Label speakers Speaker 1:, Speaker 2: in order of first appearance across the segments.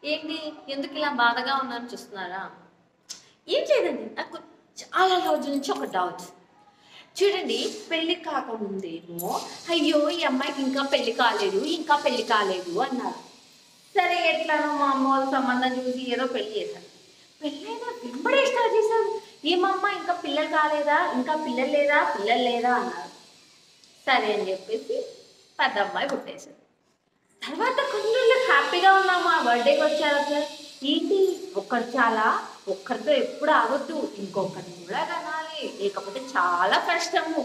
Speaker 1: ఏంటి ఎందుకు ఇలా బాధగా ఉన్నాను చూస్తున్నారా ఏం లేదండి నాకు చాలా రోజుల నుంచి ఒక డౌట్ చూడండి పెళ్లి కాకముందేమో అయ్యో ఈ అమ్మాయికి ఇంకా పెళ్లి కాలేదు ఇంకా పెళ్లి కాలేదు అన్నారు సరే ఎట్లానో మా అమ్మ వాళ్ళ సంబంధం చూసి ఏదో పెళ్లి చేశారు పెళ్ళైనా వెంబడే స్టార్ట్ చేశారు ఏమమ్మ ఇంకా పిల్లలు కాలేదా ఇంకా పిల్లలు లేదా పిల్లలు లేదా అన్నారు సరే అని చెప్పేసి పెద్ద అమ్మాయి పుట్టేశారు తర్వాత కొన్ని రోజులు హ్యాపీగా ఉన్నాము ఆ బర్త్డేకి వచ్చారు అసలు ఏంటి ఒక్కరు చాలా ఒక్కరితో ఎప్పుడు ఆగొద్దు ఇంకొకరిని కూడా కనాలి లేకపోతే చాలా కష్టము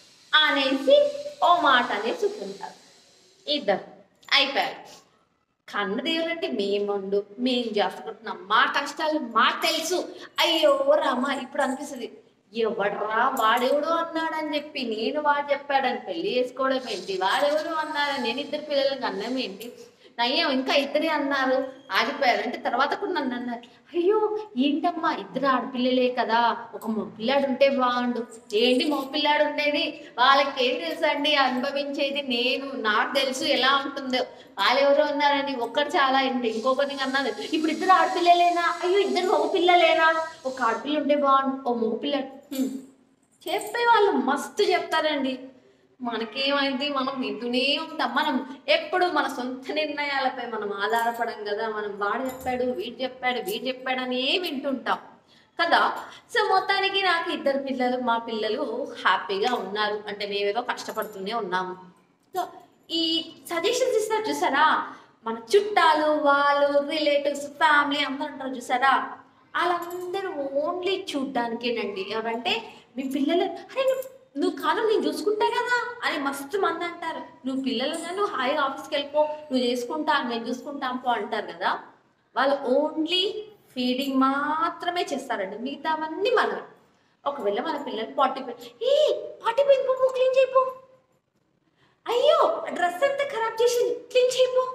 Speaker 1: అనేసి ఓ మాట అనేసి ఉంటారు ఇద్దరు అయిపోయారు కన్న దేవులంటే మేముండు మేం చేసుకుంటున్నాం మా కష్టాలు మాకు తెలుసు అయ్యో రామా ఇప్పుడు అనిపిస్తుంది ఎవడరా వాడెవడో అన్నాడని చెప్పి నేను వాడు చెప్పాడని పెళ్లి చేసుకోవడం ఏంటి వాడెవడో అన్నాడని నేను ఇద్దరు పిల్లలకి అన్నం ఏంటి నయ్యం ఇంకా ఇద్దరే అన్నారు ఆగిపోయారు అంటే తర్వాత కూడా నన్ను అన్నారు అయ్యో ఏంటమ్మా ఇద్దరు ఆడపిల్లలే కదా ఒక మగ పిల్లాడు ఉంటే బాగుండు ఏంటి మగ పిల్లాడు ఉండేది వాళ్ళకి ఏం తెలుసు అండి అనుభవించేది నేను నాకు తెలుసు ఎలా ఉంటుందో వాళ్ళు ఎవరో ఉన్నారని ఒక్కరు చాలా ఏంటి ఇంకొకరిని అన్నారు ఇప్పుడు ఇద్దరు ఆడపిల్లలేనా అయ్యో ఇద్దరు మగ పిల్లలేనా ఒక ఆడపిల్ల ఉంటే బాగుండు ఓ మగ పిల్లాడు హ్మ్. చెప్పే వాళ్ళు మస్తు చెప్తారండి మనకేమైంది మనం వింటూనే ఉంటాం మనం ఎప్పుడు మన సొంత నిర్ణయాలపై మనం ఆధారపడం కదా మనం వాడు చెప్పాడు వీడు చెప్పాడు వీడు చెప్పాడు అని ఏ వింటుంటాం కదా సో మొత్తానికి నాకు ఇద్దరు పిల్లలు మా పిల్లలు హ్యాపీగా ఉన్నారు అంటే మేమేదో కష్టపడుతూనే ఉన్నాము సో ఈ సజెషన్స్ ఇస్తారు చూసారా మన చుట్టాలు వాళ్ళు రిలేటివ్స్ ఫ్యామిలీ అందరూ ఉంటారు చూసారా వాళ్ళందరూ ఓన్లీ చూడ్డానికేనండి ఎవరంటే మీ పిల్లలు అరే నువ్వు నువ్వు కాలం నేను చూసుకుంటా కదా అని మస్తు మంది అంటారు నువ్వు పిల్లలుగా నువ్వు హాయిగా ఆఫీస్కి వెళ్ళిపో నువ్వు చేసుకుంటా మేము చూసుకుంటాం పో అంటారు కదా వాళ్ళు ఓన్లీ ఫీడింగ్ మాత్రమే చేస్తారండి మిగతావన్నీ మనం ఒకవేళ మన పిల్లలు పార్టీ ఏ పార్టీ పోయింది పో క్లీన్ చేయిపో అయ్యో డ్రెస్ అంతా ఖరాబ్ చేసి క్లీన్ చేయిపో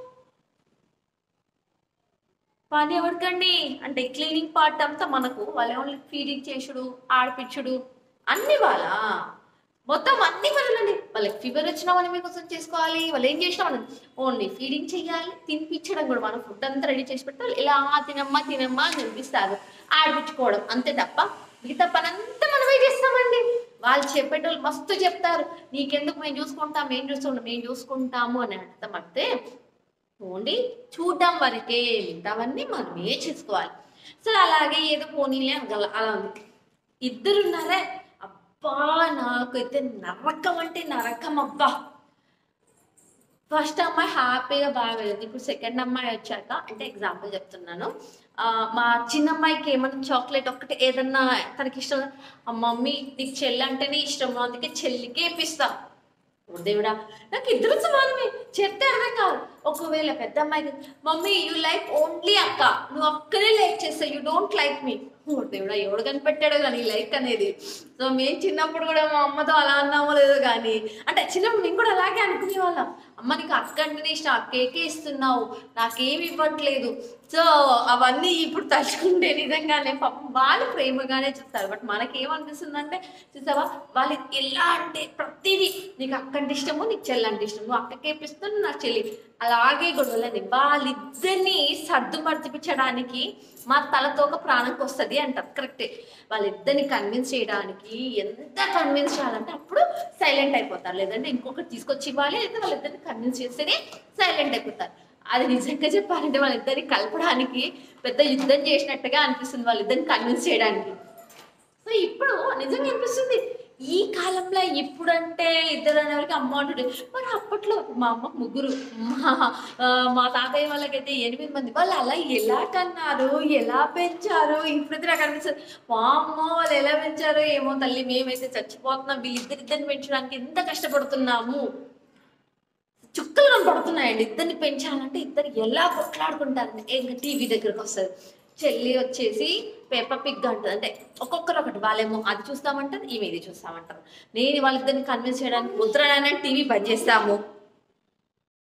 Speaker 1: పని ఎవరికండి అంటే క్లీనింగ్ పార్ట్ అంతా మనకు వాళ్ళు ఓన్లీ ఫీడింగ్ చేసుడు ఆడిపించుడు అన్ని వాళ్ళ మొత్తం అన్ని పనులండి వాళ్ళకి ఫీవర్ వచ్చినా మనం మీకోసం చేసుకోవాలి వాళ్ళు ఏం చేసినా మనం ఓన్లీ ఫీడింగ్ చేయాలి తినిపించడం కూడా మనం ఫుడ్ అంతా రెడీ చేసి పెట్టాలి ఇలా తినమ్మా తినమ్మా అని తినిపిస్తారు ఆడిపించుకోవడం అంతే తప్ప మిగతా పని అంతా మనమే చేస్తామండి వాళ్ళు చెప్పేటోళ్ళు మస్తు చెప్తారు నీకెందుకు మేము చూసుకుంటాం మేము చూసుకుంటాం మేము చూసుకుంటాము అని అర్థం అంటే ఓన్లీ చూడడం వరకే మిగతావన్నీ మనమే చేసుకోవాలి సో అలాగే ఏదో పోనీలే అలా అలా ఉంది ఇద్దరు ఉన్నారే అబ్బా నాకైతే నరకం అంటే నరకం అబ్బా ఫస్ట్ అమ్మాయి హ్యాపీగా బాగా వెళ్ళింది ఇప్పుడు సెకండ్ అమ్మాయి వచ్చాక అంటే ఎగ్జాంపుల్ చెప్తున్నాను ఆ, మా చిన్న అమ్మాయికి ఏమన్నా చాక్లెట్ ఒక్కటి ఏదన్నా తనకి ఇష్టం ఆ మమ్మీ నీకు చెల్లి అంటేనే ఇష్టం అందుకే చెల్లికే ఇప్పిస్తా ఓ దేవుడా నాకు ఇద్దరు సమానమే చెప్తే అర్థం కాదు ఒకవేళ పెద్ద అమ్మాయికి మమ్మీ యూ లైక్ ఓన్లీ అక్క నువ్వు అక్కనే లైక్ చేస్తావు యూ డోంట్ లైక్ మీ ఓ దేవుడా ఎవడు కనిపెట్టాడో కానీ లైక్ అనేది సో మేము చిన్నప్పుడు కూడా మా అమ్మతో అలా అన్నామో లేదో కానీ అంటే చిన్నప్పుడు మేము కూడా అలాగే అనుకునేవాళ్ళం అమ్మ నీకు అక్క అంటేనే ఇష్టం అక్కేకే ఇస్తున్నావు నాకేమి ఇవ్వట్లేదు సో అవన్నీ ఇప్పుడు తలుచుకుంటే నిజంగానే పాపం వాళ్ళు ప్రేమగానే చూస్తారు బట్ మనకేమనిపిస్తుందంటే చూసావా వాళ్ళు ఎలా అంటే ప్రతిదీ నీకు అక్క అంటే ఇష్టము నీకు చెల్లి అంటే ఇష్టం నువ్వు అక్కకే ఇపిస్తాను నాకు చెల్లి అలాగే గొడవలని వాళ్ళిద్దరిని సర్దు మర్చిపించడానికి మా తలతో ఒక ప్రాణంకి వస్తుంది అంటారు కరెక్టే వాళ్ళిద్దరిని కన్విన్స్ చేయడానికి ఎంత కన్విన్స్ చేయాలంటే అప్పుడు సైలెంట్ అయిపోతారు లేదంటే ఇంకొకటి తీసుకొచ్చి ఇవ్వాలి లేదా వాళ్ళిద్దరిని కన్విన్స్ చేస్తేనే సైలెంట్ అయిపోతారు అది నిజంగా చెప్పాలంటే వాళ్ళిద్దరిని కలపడానికి పెద్ద యుద్ధం చేసినట్టుగా అనిపిస్తుంది వాళ్ళిద్దరిని కన్విన్స్ చేయడానికి సో ఇప్పుడు నిజంగా అనిపిస్తుంది ఈ కాలంలో ఇప్పుడంటే ఇద్దరు అనేవారికి అమ్మ అంటుండే మరి అప్పట్లో మా అమ్మ ముగ్గురు మా ఆ, మా తాతయ్య వాళ్ళకైతే ఎనిమిది మంది వాళ్ళు అలా ఎలా కన్నారు ఎలా పెంచారు ఇప్పుడైతే నాకు అనిపిస్తుంది మా అమ్మ వాళ్ళు ఎలా పెంచారో ఏమో తల్లి మేమైతే చచ్చిపోతున్నాం వీళ్ళిద్దరిద్దరిని పెంచడానికి ఎంత కష్టపడుతున్నాము చుక్కలు కనపడుతున్నాయండి ఇద్దరిని పెంచాలంటే ఇద్దరు ఎలా కొట్లాడుకుంటారు ఇంకా టీవీ దగ్గరకు వస్తుంది చెల్లి వచ్చేసి పేపర్ పిగ్ అంటుంది అంటే ఒక్కొక్కరు ఒకటి వాళ్ళేమో అది చూస్తామంటారు ఈమె ఇది చూస్తామంటారు నేను వాళ్ళిద్దరిని కన్విన్స్ చేయడానికి వద్దురానని టీవీ బంద్ చేస్తాము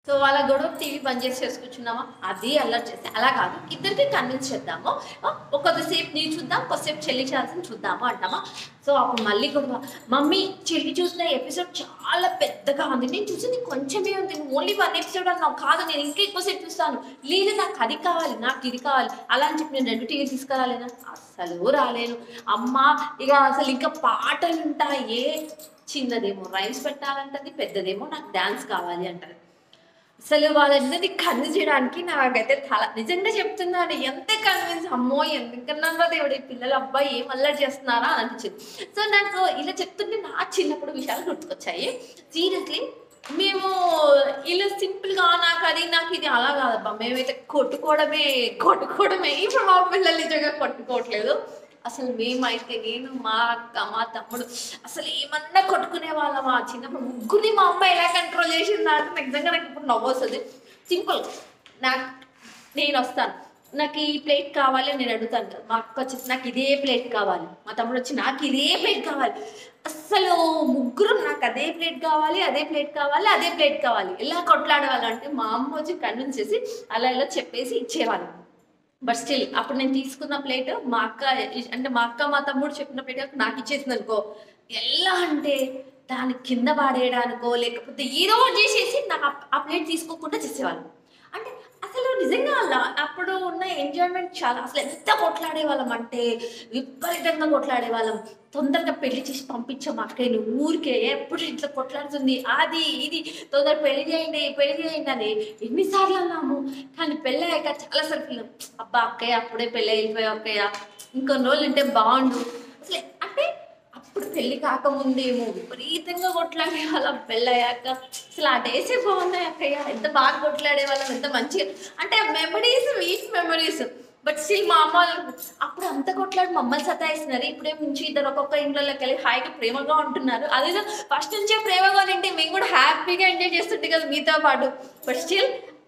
Speaker 1: సో వాళ్ళ గొడవ టీవీ బంద్ చేసి చేసుకొచ్చున్నామా అది అల్లరి చేస్తే అలా కాదు ఇద్దరికి కన్విన్స్ చేద్దాము ఆ, కొద్దిసేపు నీ చూద్దాం కొద్దిసేపు చెల్లి చేయాల్సింది చూద్దాము అంటామా సో అప్పుడు మళ్ళీ గొడవ మమ్మీ చెల్లి చూసిన ఎపిసోడ్ చాలా పెద్దగా ఉంది నేను చూసింది కొంచెమే ఉంది ఓన్లీ వన్ ఎపిసోడ్ అన్నావు కాదు నేను ఇంకా ఎక్కువసేపు చూస్తాను లేదు నాకు అది కావాలి నాకు ఇది కావాలి అలా అని చెప్పి నేను రెండు టీవీ తీసుకురాలేనా అస్సలు రాలేను అమ్మ ఇక అసలు ఇంకా పాటలు ఉంటాయి చిన్నదేమో రైమ్స్ పెట్టాలంటది పెద్దదేమో నాకు డాన్స్ కావాలి అంటది అసలు వాళ్ళందరినీ కన్విన్స్ చేయడానికి నాకైతే తల నిజంగా చెప్తున్నాను ఎంత కన్విన్స్ అమ్మో ఎందుకన్నా దేవుడు ఈ పిల్లలు అబ్బాయి ఏం అల్లరి చేస్తున్నారా అని అనిపించింది సో నాకు ఇలా చెప్తుంటే నా చిన్నప్పుడు విషయాలు గుర్తుకొచ్చాయి సీరియస్లీ మేము ఇలా సింపుల్గా నాకు అది నాకు ఇది అలా కాదబ్బా మేమైతే కొట్టుకోవడమే కొట్టుకోవడమే ఇప్పుడు మా పిల్లలు నిజంగా కొట్టుకోవట్లేదు అసలు మేమైతే నేను మా అక్క మా తమ్ముడు అసలు ఏమన్నా కొట్టుకునే వాళ్ళం ఆ చిన్నప్పుడు ముగ్గురిని మా అమ్మ ఎలా కంట్రోల్ చేసిందా అంటే నాకు నిజంగా నాకు ఇప్పుడు నవ్వు వస్తుంది సింపుల్ నాకు నేను వస్తాను నాకు ఈ ప్లేట్ కావాలి అని నేను అడుగుతాను కదా మా అక్క వచ్చేసి నాకు ఇదే ప్లేట్ కావాలి మా తమ్ముడు వచ్చి నాకు ఇదే ప్లేట్ కావాలి అస్సలు ముగ్గురు నాకు అదే ప్లేట్ కావాలి అదే ప్లేట్ కావాలి అదే ప్లేట్ కావాలి ఎలా కొట్లాడేవాళ్ళు అంటే మా అమ్మ వచ్చి కన్విన్స్ చేసి అలా ఇలా చెప్పేసి ఇచ్చేవాళ్ళు బట్ స్టిల్ అప్పుడు నేను తీసుకున్న ప్లేట్ మా అక్క అంటే మా అక్క మా తమ్ముడు చెప్పిన ప్లేట్ నాకు ఇచ్చేసింది అనుకో ఎలా అంటే దాని కింద పాడేయడానికో లేకపోతే ఏదో ఒకటి చేసేసి నాకు ఆ- ఆ ప్లేట్ తీసుకోకుండా చేసేవాళ్ళు అంటే అసలు నిజంగా అలా అప్పుడు ఉన్న ఎంజాయ్మెంట్ చాలా అసలు ఎంత కొట్లాడే వాళ్ళం అంటే విపరీతంగా కొట్లాడే వాళ్ళం తొందరగా పెళ్లి చేసి పంపించాం అక్కయ్యని ఊరికే ఎప్పుడు ఇట్లా కొట్లాడుతుంది అది ఇది తొందర పెళ్లి చేయండి పెళ్లి చేయండి అని ఎన్నిసార్లు అన్నాము కానీ పెళ్ళి అయ్యాక చాలా సార్లు ఫీల్ అబ్బా అక్కయ్య అప్పుడే పెళ్ళి అయిపోయావు అక్కయ్య ఇంకొన్ని రోజులు ఉంటే బాగుండు అసలు అంటే అప్పుడు పెళ్లి కాకముందేమో విపరీతంగా కొట్లాడే వాళ్ళం పెళ్ళయ్యాక అసలు ఆ డేసే బాగున్నాయి అక్కయ్య ఎంత బాగా కొట్లాడే వాళ్ళం ఎంత మంచిగా అంటే memories weak memories but still మా అమ్మ వాళ్ళు అప్పుడు అంత కొట్లాడి మమ్మల్ని సతాయిస్తున్నారు ఇప్పుడే నుంచి ఇద్దరు ఒక్కొక్క ఇంట్లోకి వెళ్ళి హాయిగా ప్రేమగా ఉంటున్నారు అదేదో ఫస్ట్ నుంచే ప్రేమగా ఉంటే మేము కూడా హ్యాపీగా ఎంజాయ్ చేస్తుంటే కదా మీతో పాటు బట్ స్టిల్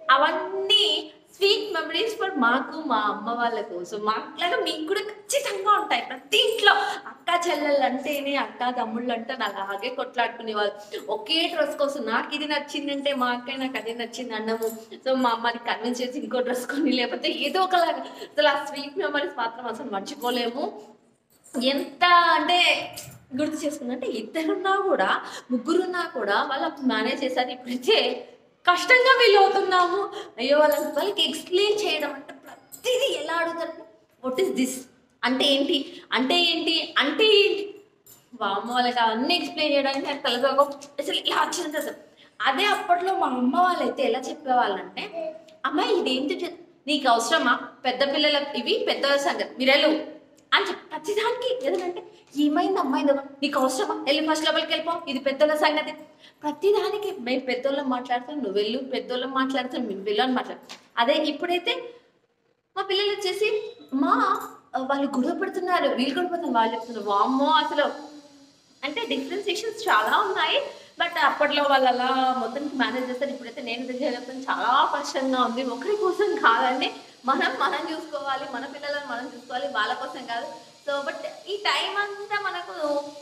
Speaker 1: అవన్నీ స్వీట్ మెమరీస్ ఫర్ మాకు మా అమ్మ వాళ్ళకు సో మాట్లాగా మీకు కూడా ఖచ్చితంగా ఉంటాయి ప్రతి ఇంట్లో అక్క చెల్లెళ్ళు అంటేనే అక్క తమ్ముళ్ళు అంటే అలాగే కొట్లాడుకునే వాళ్ళు ఒకే డ్రెస్ కోసం నాకు ఇది నచ్చిందంటే మా అక్క నాకు అదే నచ్చింది అన్నము సో మా అమ్మని కన్విన్స్ చేసి ఇంకో డ్రెస్ కొని లేకపోతే ఏదో ఒకలాగా అసలు ఆ స్వీట్ మెమరీస్ మాత్రం అసలు మర్చిపోలేము ఎంత అంటే గుర్తు చేసుకుందంటే ఇద్దరున్నా కూడా ముగ్గురున్నా కూడా వాళ్ళు అప్పుడు మేనేజ్ చేశారు ఇప్పుడైతే కష్టంగా ఫీల్ అవుతున్నాము అయ్యో వాళ్ళకి వాళ్ళకి ఎక్స్ప్లెయిన్ చేయడం అంటే ప్రతిదీ ఎలా అడుగుతారు వాట్ ఇస్ దిస్ అంటే ఏంటి అంటే ఏంటి అంటే ఏంటి వామ్మ వాళ్ళకి అవన్నీ ఎక్స్ప్లెయిన్ చేయడానికి నాకు తలగా అసలు ఇలా వచ్చింది అసలు అదే అప్పట్లో మా అమ్మ వాళ్ళైతే ఎలా చెప్పేవాళ్ళంటే అమ్మాయి ఇదేంటి చె- నీకు అవసరమా పెద్ద పిల్లల ఇవి పెద్దల సంగతి మీరు వెళ్ళు అని చెప్పి ప్రతిదానికి ఏదంటే ఏమైంది అమ్మాయి నీకు అవసరమా వెళ్ళి ఫస్ట్ లోపలికి వెళ్ళిపో ఇది పెద్దల సంగతి ప్రతిదానికి మేము పెద్దోళ్ళం మాట్లాడతాం నువ్వు వెళ్ళు పెద్దోళ్ళం మాట్లాడతాం మేము వెళ్ళు అని మాట్లాడతాం అదే ఇప్పుడైతే మా పిల్లలు వచ్చేసి మా వాళ్ళు గొడవ పడుతున్నారు వీళ్ళు గొడవ పడుతున్నారు వాళ్ళు చెప్తున్నారు వామ్మో అసలు అంటే డిఫరెన్సియేషన్స్ చాలా ఉన్నాయి బట్ అప్పట్లో వాళ్ళు అలా మొత్తానికి మేనేజ్ చేస్తారు ఇప్పుడైతే నేను ఇది చేయడం చాలా కష్టంగా ఉంది ఒకరి కోసం కాదండి మనం మనం చూసుకోవాలి మన పిల్లలను మనం చూసుకోవాలి వాళ్ళ కోసం కాదు సో బట్ ఈ టైం అంతా మనకు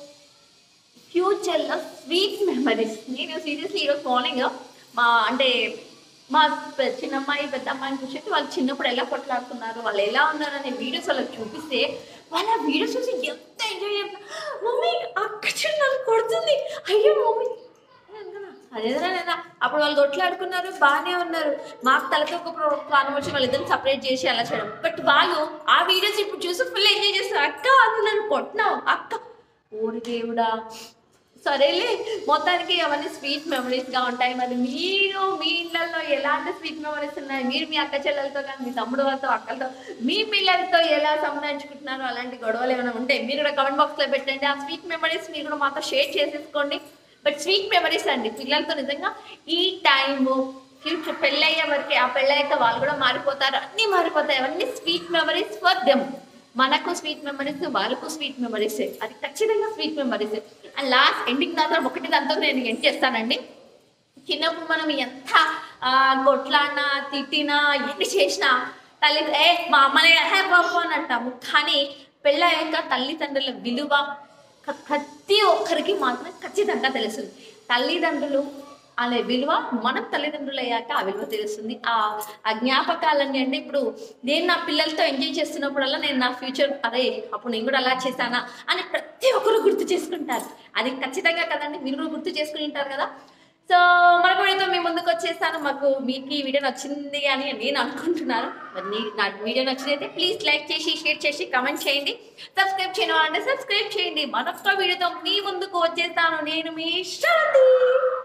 Speaker 1: ఫ్యూచర్లో స్వీట్ మెమరీస్ నేను సీరియస్లీ ఈరోజు మార్నింగ్ మా అంటే మా పె- చిన్న అమ్మాయి పెద్ద అమ్మాయిని కూర్చొని వాళ్ళు చిన్నప్పుడు ఎలా కొట్లాడుతున్నారు వాళ్ళు ఎలా ఉన్నారు అనే వీడియోస్ వాళ్ళకి చూపిస్తే వాళ్ళ వీడియోస్ చూసి ఎంత ఎంజాయ్ చేస్తున్నారు మమ్మీ అక్క చూడు నన్ను కొడుతుంది అయ్యో మమ్మీ అదేనా అప్పుడు వాళ్ళు కొట్లాడుకున్నారు బాగానే ఉన్నారు మాకు తలకి ఒక ప్రాణం వచ్చి వాళ్ళిద్దరు సపరేట్ చేసి అలా చేయడం బట్ వాళ్ళు ఆ వీడియోస్ ఇప్పుడు చూసి ఫుల్ ఎంజాయ్ చేస్తారు అక్క అది నన్ను కొట్టినావు అక్క ఓరి దేవుడా సరేలే మొత్తానికి అవన్నీ స్వీట్ మెమరీస్ గా ఉంటాయి మరి మీరు మీ ఇళ్ళల్లో ఎలాంటి స్వీట్ మెమరీస్ ఉన్నాయి మీరు మీ అక్క చెల్లెలతో కానీ మీ తమ్ముడు వాళ్ళతో అక్కలతో మీ పిల్లలతో ఎలా సంబంధించుకుంటున్నారో అలాంటి గొడవలు ఏమైనా ఉంటే మీరు కూడా కమెంట్ బాక్స్ లో పెట్టండి ఆ స్వీట్ మెమరీస్ మీరు కూడా మాతో షేర్ చేసేసుకోండి బట్ స్వీట్ మెమరీస్ అండి పిల్లలతో నిజంగా ఈ టైము ఫ్యూచర్ పెళ్ళయ్యే వరకు ఆ పెళ్ళయ్యాక వాళ్ళు కూడా మారిపోతారు అన్నీ మారిపోతాయి అవన్నీ స్వీట్ మెమరీస్ ఫర్ దెమ్ మనకు స్వీట్ మెమరీస్ వాళ్ళకు స్వీట్ మెమరీస్ అది ఖచ్చితంగా sweet memories and last ending దాంతో ఒకటి దాంతో నేను ఎండ్ చేస్తానండి చిన్నప్పుడు మనం ఎంత ఆ, కొట్లాడినా తిట్టినా ఎన్ని చేసినా తల్లి ఏ మా అమ్మనే హే బాబు అని అంటాము కానీ పెళ్ళయ్యాక తల్లిదండ్రుల విలువ క- ప్రతి ఒక్కరికి మాత్రం ఖచ్చితంగా తెలుస్తుంది తల్లిదండ్రులు అనే విలువ మనం తల్లిదండ్రులు అయ్యాక ఆ విలువ తెలుస్తుంది ఆ ఆ జ్ఞాపకాలన్నీ అంటే ఇప్పుడు నేను నా పిల్లలతో ఎంజాయ్ చేస్తున్నప్పుడల్లా నేను నా ఫ్యూచర్ అరే అప్పుడు నేను కూడా అలా చేశానా అని ప్రతి ఒక్కరు గుర్తు చేసుకుంటారు అది ఖచ్చితంగా కదండి మీరు కూడా గుర్తు చేసుకుని ఉంటారు కదా సో మరొక వీడియోతో మీ ముందుకు వచ్చేసాను మాకు మీకు ఈ వీడియో నచ్చింది అని నేను అనుకుంటున్నాను మరి నీ- నా వీడియో నచ్చినైతే ప్లీజ్ లైక్ చేసి షేర్ చేసి కమెంట్ చేయండి సబ్స్క్రైబ్ చేయడం అంటే సబ్స్క్రైబ్ చేయండి మరొక వీడియోతో మీ ముందుకు వచ్చేస్తాను నేను మీ శాంతి